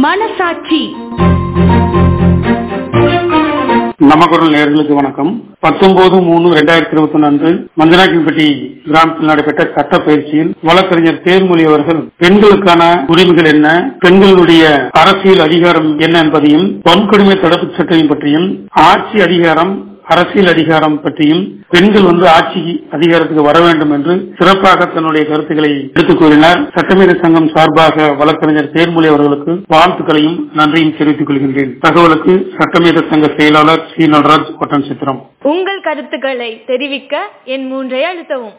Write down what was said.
மனசாட்சி நமக்குரல் நேர்களுக்கு வணக்கம் பத்தொன்பது மூணு இரண்டாயிரத்தி இருபத்தி ஒன்று அன்று மஞ்சனாக்கின்பட்டி கிராமத்தில் நடைபெற்ற சட்ட பயிற்சியில் வழக்கறிஞர் தேர்மொழி அவர்கள் பெண்களுக்கான உரிமைகள் என்ன பெண்களுடைய அரசியல் அதிகாரம் என்ன என்பதையும் வன்கொடுமை தடுப்பு சட்டம் பற்றியும் ஆட்சி அதிகாரம் அரசியல் அதிகாரம் பற்றியும் பெண்கள் வந்து ஆட்சி அதிகாரத்துக்கு வர வேண்டும் என்று சிறப்பாக தன்னுடைய கருத்துக்களை எடுத்துக் கூறினார் சட்டமேத சங்கம் சார்பாக வழக்கறிஞர் தேர்மொழி அவர்களுக்கு வாழ்த்துக்களையும் நன்றியும் தெரிவித்துக் கொள்கின்றேன் தகவலுக்கு சட்டமேத சங்க செயலாளர் ஸ்ரீ நடராஜ் ஒட்டன் சித்திரம் உங்கள் கருத்துக்களை தெரிவிக்க என் மூன்றை அழுத்தவும்